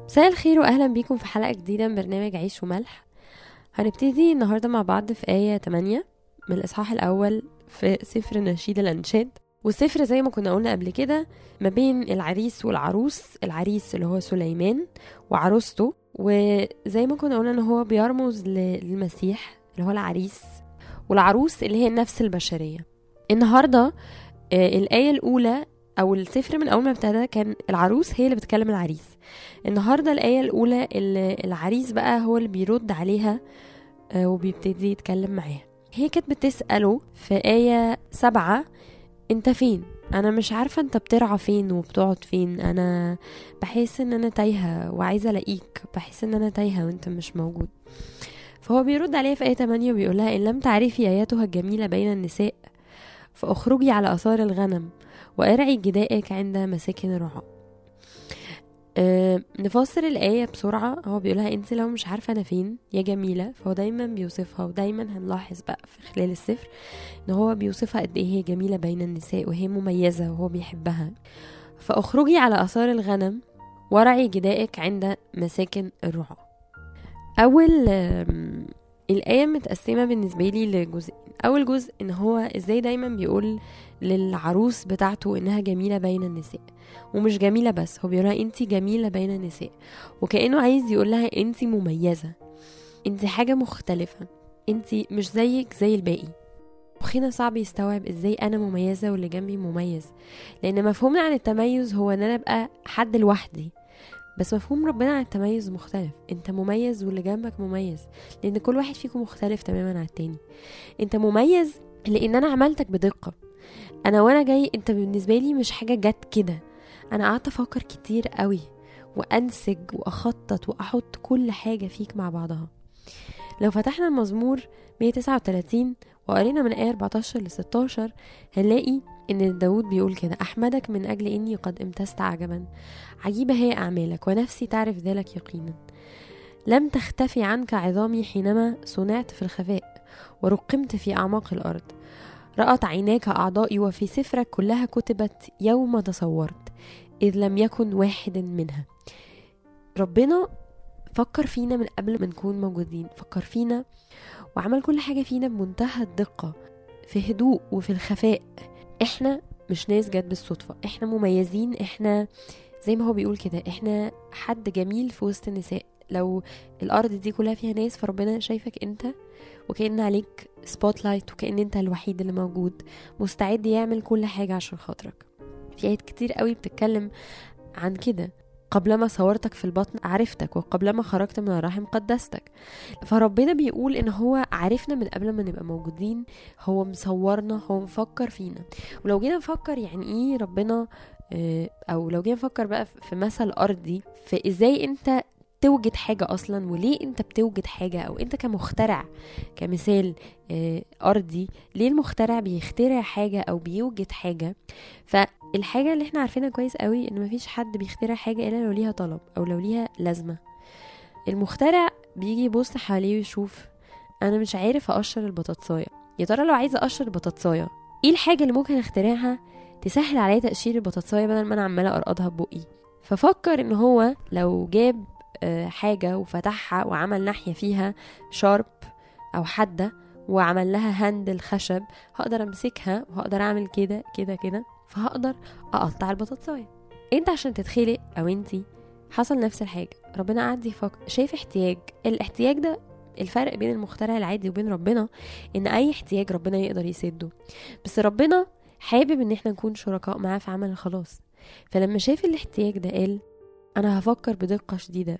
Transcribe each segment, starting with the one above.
مساء الخير واهلا بيكم في حلقه جديده من برنامج عيش وملح هنبتدي النهارده مع بعض في ايه 8 من الاصحاح الاول في سفر نشيد الانشاد والسفر زي ما كنا قلنا قبل كده ما بين العريس والعروس العريس اللي هو سليمان وعروسته وزي ما كنا قلنا ان هو بيرمز للمسيح اللي هو العريس والعروس اللي هي النفس البشريه النهارده آه، الآية الأولى أو السفر من أول ما ابتدى كان العروس هي اللي بتكلم العريس النهاردة الآية الأولى اللي العريس بقى هو اللي بيرد عليها آه، وبيبتدي يتكلم معاها هي كانت بتسأله في آية سبعة انت فين انا مش عارفة انت بترعى فين وبتقعد فين انا بحس ان انا تايهة وعايزة الاقيك بحس ان انا تايهة وانت مش موجود فهو بيرد عليها في آية 8 وبيقول لها إن لم تعرفي آياتها الجميلة بين النساء فاخرجي على آثار الغنم وارعي جدائك عند مساكن الرعاة أه نفسر الآية بسرعة هو بيقولها انت لو مش عارفة انا فين يا جميلة فهو دايما بيوصفها ودايما هنلاحظ بقى في خلال السفر ان هو بيوصفها قد ايه هي جميلة بين النساء وهي مميزة وهو بيحبها فاخرجي على آثار الغنم ورعي جدائك عند مساكن الرعاة أول آم، الآية متقسمة بالنسبة لي لجزئين أول جزء إن هو إزاي دايما بيقول للعروس بتاعته إنها جميلة بين النساء ومش جميلة بس هو بيقولها انتي جميلة بين النساء وكأنه عايز يقول لها انتي مميزة انتي حاجة مختلفة انتي مش زيك زي الباقي مخنا صعب يستوعب ازاي انا مميزة واللي جنبي مميز لان مفهومنا عن التميز هو ان انا ابقى حد لوحدي بس مفهوم ربنا عن التميز مختلف انت مميز واللي جنبك مميز لان كل واحد فيكم مختلف تماما عن التاني انت مميز لان انا عملتك بدقة انا وانا جاي انت بالنسبة لي مش حاجة جت كده انا قعدت افكر كتير قوي وانسج واخطط واحط كل حاجة فيك مع بعضها لو فتحنا المزمور 139 وقرينا من آية 14 ل 16 هنلاقي إن داود بيقول كده أحمدك من أجل إني قد امتزت عجبا عجيبة هي أعمالك ونفسي تعرف ذلك يقينا لم تختفي عنك عظامي حينما صنعت في الخفاء ورقمت في أعماق الأرض رأت عيناك أعضائي وفي سفرك كلها كتبت يوم تصورت إذ لم يكن واحد منها ربنا فكر فينا من قبل ما نكون موجودين فكر فينا وعمل كل حاجة فينا بمنتهى الدقة في هدوء وفي الخفاء احنا مش ناس جت بالصدفة احنا مميزين احنا زي ما هو بيقول كده احنا حد جميل في وسط النساء لو الارض دي كلها فيها ناس فربنا شايفك انت وكأن عليك سبوت لايت وكأن انت الوحيد اللي موجود مستعد يعمل كل حاجة عشان خاطرك في آيات كتير قوي بتتكلم عن كده قبلما صورتك في البطن عرفتك وقبلما خرجت من الرحم قدستك فربنا بيقول ان هو عارفنا من قبل ما نبقى موجودين هو مصورنا هو مفكر فينا ولو جينا نفكر يعني ايه ربنا آه، او لو جينا نفكر بقى في مثل ارضي في ازاي انت توجد حاجة أصلا وليه أنت بتوجد حاجة أو أنت كمخترع كمثال آه، أرضي ليه المخترع بيخترع حاجة أو بيوجد حاجة فالحاجة اللي احنا عارفينها كويس قوي إن مفيش حد بيخترع حاجة إلا لو ليها طلب أو لو ليها لازمة المخترع بيجي يبص حواليه ويشوف أنا مش عارف أقشر البطاطساية يا ترى لو عايزة أقشر البطاطساية ايه الحاجة اللي ممكن اخترعها تسهل عليا تقشير البطاطساية بدل ما أنا عمالة أرقدها ببقي ففكر إن هو لو جاب آه، حاجة وفتحها وعمل ناحية فيها شارب أو حادة وعمل لها هاندل خشب هقدر أمسكها وهقدر أعمل كده كده كده فهقدر أقطع البطاطساية انت عشان تتخلق أو انتي حصل نفس الحاجة ربنا قعد يفكر شايف احتياج الاحتياج ده الفرق بين المخترع العادي وبين ربنا ان اي احتياج ربنا يقدر يسده بس ربنا حابب ان احنا نكون شركاء معاه في عمل الخلاص فلما شاف الاحتياج ده قال انا هفكر بدقة شديدة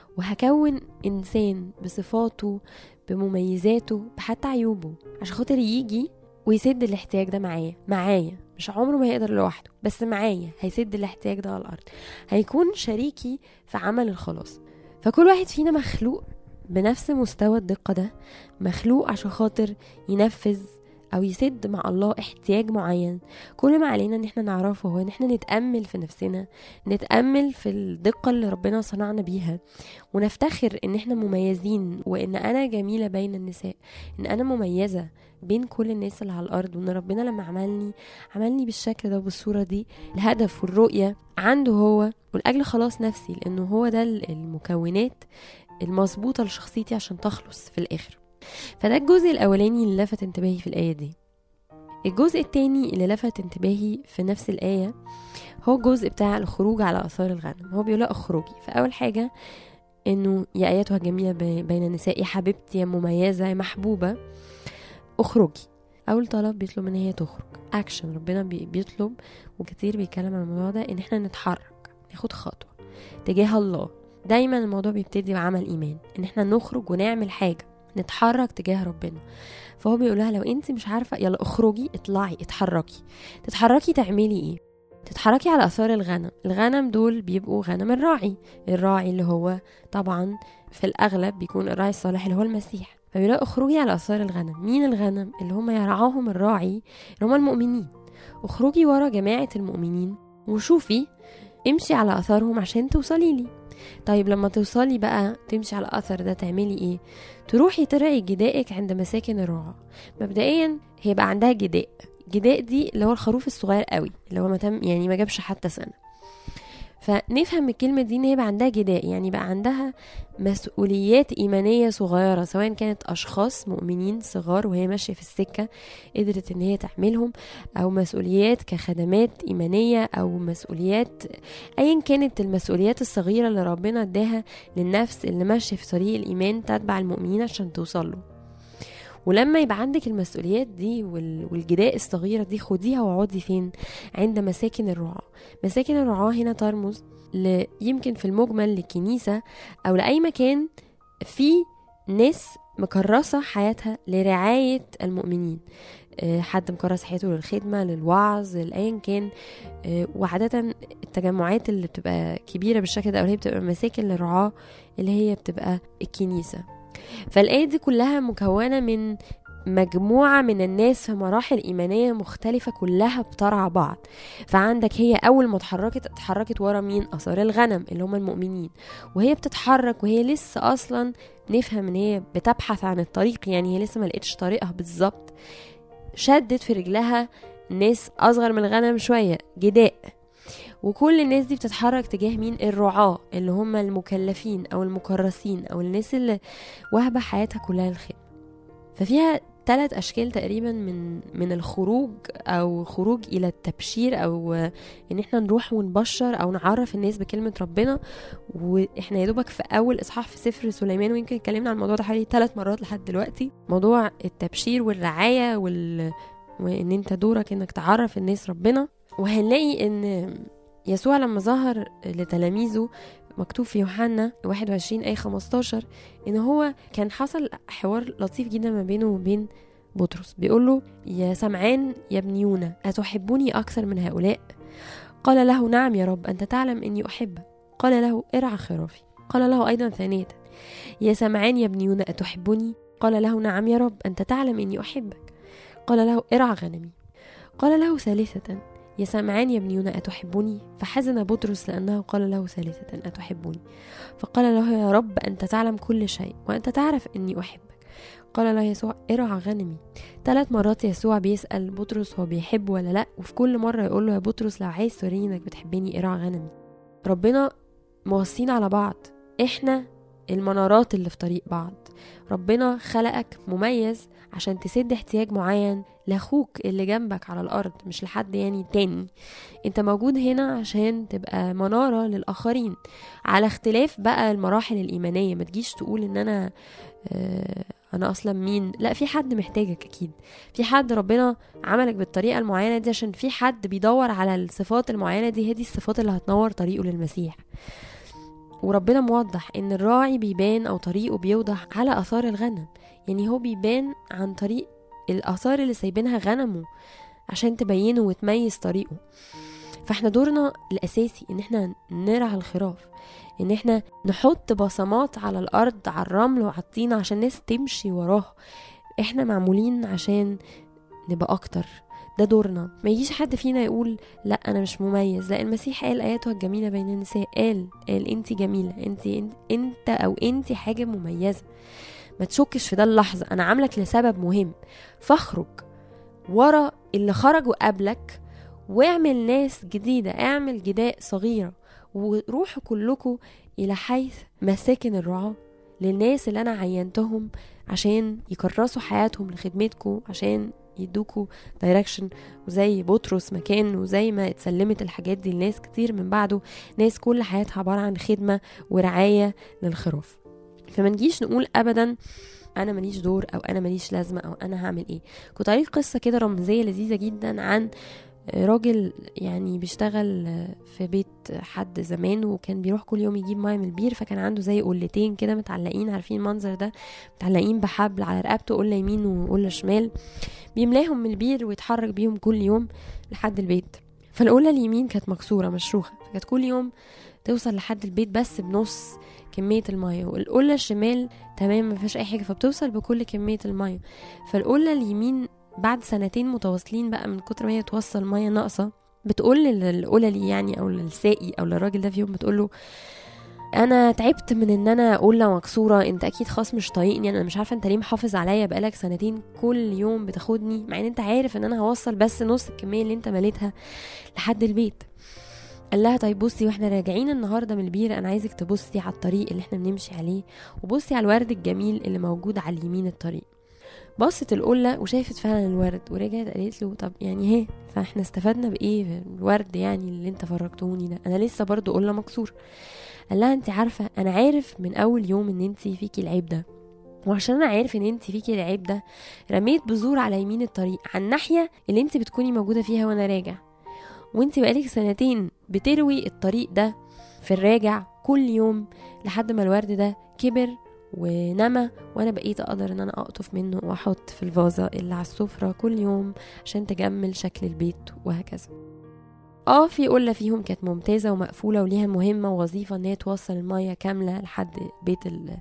وهكون انسان بصفاته بمميزاته بحتى عيوبه عشان خاطر يجي ويسد الاحتياج ده معايا معايا مش عمره ما هيقدر لوحده بس معايا هيسد الاحتياج ده على الارض هيكون شريكي في عمل الخلاص فكل واحد فينا مخلوق بنفس مستوى الدقة ده مخلوق عشان خاطر ينفذ او يسد مع الله احتياج معين كل ما علينا ان احنا نعرفه هو ان احنا نتامل في نفسنا نتامل في الدقه اللي ربنا صنعنا بيها ونفتخر ان احنا مميزين وان انا جميله بين النساء ان انا مميزه بين كل الناس اللي على الارض وان ربنا لما عملني عملني بالشكل ده وبالصوره دي الهدف والرؤيه عنده هو ولاجل خلاص نفسي لانه هو ده المكونات المظبوطه لشخصيتي عشان تخلص في الاخر فده الجزء الاولاني اللي لفت انتباهي في الايه دي الجزء التاني اللي لفت انتباهي في نفس الآية هو الجزء بتاع الخروج على آثار الغنم هو بيقول لها اخرجي فأول حاجة إنه يا أيتها الجميلة بين النساء يا حبيبتي يا مميزة يا محبوبة اخرجي أول طلب بيطلب إن هي تخرج أكشن ربنا بيطلب وكتير بيتكلم عن الموضوع ده إن احنا نتحرك ناخد خطوة تجاه الله دايما الموضوع بيبتدي بعمل إيمان إن احنا نخرج ونعمل حاجة نتحرك تجاه ربنا فهو بيقول لها لو انت مش عارفه يلا اخرجي اطلعي اتحركي تتحركي تعملي ايه تتحركي على اثار الغنم الغنم دول بيبقوا غنم الراعي الراعي اللي هو طبعا في الاغلب بيكون الراعي الصالح اللي هو المسيح فبيقول اخرجي على اثار الغنم مين الغنم اللي هم يرعاهم الراعي اللي هم المؤمنين اخرجي ورا جماعه المؤمنين وشوفي امشي على اثارهم عشان توصلي لي طيب لما توصلي بقى تمشي على الاثر ده تعملي ايه تروحي ترعي جدائك عند مساكن الرعاة مبدئيا هيبقى عندها جداء جداء دي اللي هو الخروف الصغير قوي اللي هو ما تم يعني ما جابش حتى سنه فنفهم الكلمة دي ان هي بقى عندها جداء يعني بقى عندها مسؤوليات ايمانية صغيرة سواء كانت اشخاص مؤمنين صغار وهي ماشية في السكة قدرت ان هي تعملهم او مسؤوليات كخدمات ايمانية او مسؤوليات ايا كانت المسؤوليات الصغيرة اللي ربنا اداها للنفس اللي ماشية في طريق الايمان تتبع المؤمنين عشان توصل له ولما يبقى عندك المسؤوليات دي والجداء الصغيرة دي خديها واقعدي فين عند مساكن الرعاة مساكن الرعاة هنا ترمز يمكن في المجمل لكنيسة أو لأي مكان في ناس مكرسة حياتها لرعاية المؤمنين آه، حد مكرس حياته للخدمة للوعظ لأيا كان آه، وعادة التجمعات اللي بتبقى كبيرة بالشكل ده أو هي بتبقى مساكن للرعاة اللي هي بتبقى الكنيسة فالآية دي كلها مكونة من مجموعة من الناس في مراحل إيمانية مختلفة كلها بترعى بعض فعندك هي أول ما اتحركت اتحركت ورا مين أثار الغنم اللي هم المؤمنين وهي بتتحرك وهي لسه أصلا نفهم إن هي بتبحث عن الطريق يعني هي لسه ما لقيتش طريقها بالظبط شدت في رجلها ناس أصغر من الغنم شوية جداء وكل الناس دي بتتحرك تجاه مين الرعاة اللي هم المكلفين او المكرسين او الناس اللي واهبة حياتها كلها الخدمة ففيها ثلاث اشكال تقريبا من من الخروج او خروج الى التبشير او ان احنا نروح ونبشر او نعرف الناس بكلمه ربنا واحنا يا دوبك في اول اصحاح في سفر سليمان ويمكن اتكلمنا عن الموضوع ده حوالي ثلاث مرات لحد دلوقتي موضوع التبشير والرعايه وال وان انت دورك انك تعرف الناس ربنا وهنلاقي ان يسوع لما ظهر لتلاميذه مكتوب في يوحنا 21 أي 15 إن هو كان حصل حوار لطيف جدا ما بينه وبين بطرس بيقول له يا سمعان يا ابن يونا أتحبني أكثر من هؤلاء قال له نعم يا رب أنت تعلم إني أحبك قال له ارعى خرافي قال له أيضا ثانية يا سمعان يا ابن يونا أتحبني قال له نعم يا رب أنت تعلم إني أحبك قال له ارعى غنمي قال له ثالثة يا سمعان يا ابن يونا أتحبني فحزن بطرس لأنه قال له ثالثة أتحبني فقال له يا رب أنت تعلم كل شيء وأنت تعرف أني أحبك قال له يسوع ارعى غنمي ثلاث مرات يسوع بيسأل بطرس هو بيحب ولا لأ وفي كل مرة يقول له يا بطرس لو عايز توريني انك بتحبني ارعى غنمي ربنا موصين على بعض احنا المنارات اللي في طريق بعض ربنا خلقك مميز عشان تسد احتياج معين لاخوك اللي جنبك على الارض مش لحد يعني تاني انت موجود هنا عشان تبقى منارة للاخرين على اختلاف بقى المراحل الايمانية ما تجيش تقول ان انا آه انا اصلا مين لا في حد محتاجك اكيد في حد ربنا عملك بالطريقه المعينه دي عشان في حد بيدور على الصفات المعينه دي هي دي الصفات اللي هتنور طريقه للمسيح وربنا موضح ان الراعي بيبان او طريقه بيوضح على اثار الغنم يعني هو بيبان عن طريق الاثار اللي سايبينها غنمه عشان تبينه وتميز طريقه فاحنا دورنا الاساسي ان احنا نرعى الخراف ان احنا نحط بصمات على الارض على الرمل وعلى الطين عشان الناس تمشي وراه احنا معمولين عشان نبقى اكتر ده دورنا ما يجيش حد فينا يقول لا انا مش مميز لا المسيح قال اياته الجميله بين النساء قال قال انت جميله انت انت او انت حاجه مميزه ما تشكش في ده اللحظه انا عاملك لسبب مهم فاخرج ورا اللي خرجوا قبلك واعمل ناس جديدة اعمل جداء صغيرة وروحوا كلكم إلى حيث مساكن الرعاة للناس اللي أنا عينتهم عشان يكرسوا حياتهم لخدمتكم عشان يدوكوا دايركشن وزي بطرس مكان وزي ما اتسلمت الحاجات دي لناس كتير من بعده ناس كل حياتها عبارة عن خدمة ورعاية للخراف فما نجيش نقول أبدا انا ماليش دور او انا ماليش لازمه او انا هعمل ايه كنت قريت قصه كده رمزيه لذيذه جدا عن راجل يعني بيشتغل في بيت حد زمان وكان بيروح كل يوم يجيب ميه من البير فكان عنده زي قلتين كده متعلقين عارفين المنظر ده متعلقين بحبل على رقبته قله يمين وقله شمال بيملاهم من البير ويتحرك بيهم كل يوم لحد البيت فالقله اليمين كانت مكسوره مشروخه فكانت كل يوم توصل لحد البيت بس بنص كمية المية والقلة الشمال تمام ما فيهاش أي حاجة فبتوصل بكل كمية المية فالقلة اليمين بعد سنتين متواصلين بقى من كتر ما هي توصل مية ناقصة بتقول للقللي يعني أو للساقي أو للراجل ده فيهم بتقول له انا تعبت من ان انا قله مكسوره انت اكيد خاص مش طايقني انا مش عارفه انت ليه محافظ عليا بقالك سنتين كل يوم بتاخدني مع ان انت عارف ان انا هوصل بس نص الكميه اللي انت مليتها لحد البيت قال لها طيب بصي واحنا راجعين النهارده من البير انا عايزك تبصي على الطريق اللي احنا بنمشي عليه وبصي على الورد الجميل اللي موجود على اليمين الطريق بصت القلة وشافت فعلا الورد ورجعت قالت له طب يعني هي فاحنا استفدنا بايه الورد يعني اللي انت فرجتوني ده انا لسه برضو قلة مكسور قال لها انت عارفة انا عارف من اول يوم ان انت فيكي العيب ده وعشان انا عارف ان انت فيكي العيب ده رميت بذور على يمين الطريق على الناحية اللي انت بتكوني موجودة فيها وانا راجع وانت بقالك سنتين بتروي الطريق ده في الراجع كل يوم لحد ما الورد ده كبر ونما وانا بقيت اقدر ان انا اقطف منه واحط في الفازة اللي على السفرة كل يوم عشان تجمل شكل البيت وهكذا اه في قلة فيهم كانت ممتازة ومقفولة وليها مهمة ووظيفة ان هي توصل المية كاملة لحد بيت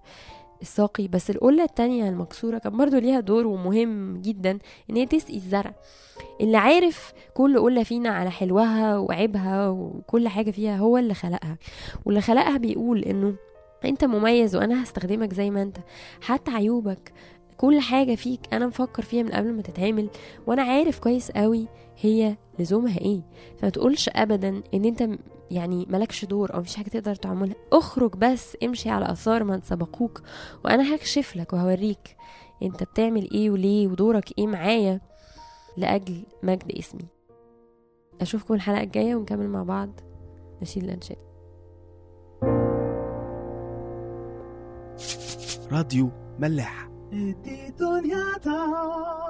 الساقي بس القلة التانية المكسورة كان برضو ليها دور ومهم جدا ان هي تسقي الزرع اللي عارف كل قلة فينا على حلوها وعيبها وكل حاجة فيها هو اللي خلقها واللي خلقها بيقول انه انت مميز وانا هستخدمك زي ما انت حتى عيوبك كل حاجة فيك أنا مفكر فيها من قبل ما تتعمل وأنا عارف كويس قوي هي لزومها إيه فما تقولش أبدا إن أنت يعني ملكش دور أو مفيش حاجة تقدر تعملها اخرج بس امشي على آثار من سبقوك وأنا هكشف لك وهوريك أنت بتعمل إيه وليه ودورك إيه معايا لأجل مجد اسمي أشوفكم الحلقة الجاية ونكمل مع بعض نشيل الأنشاد راديو ملاح دي دنيا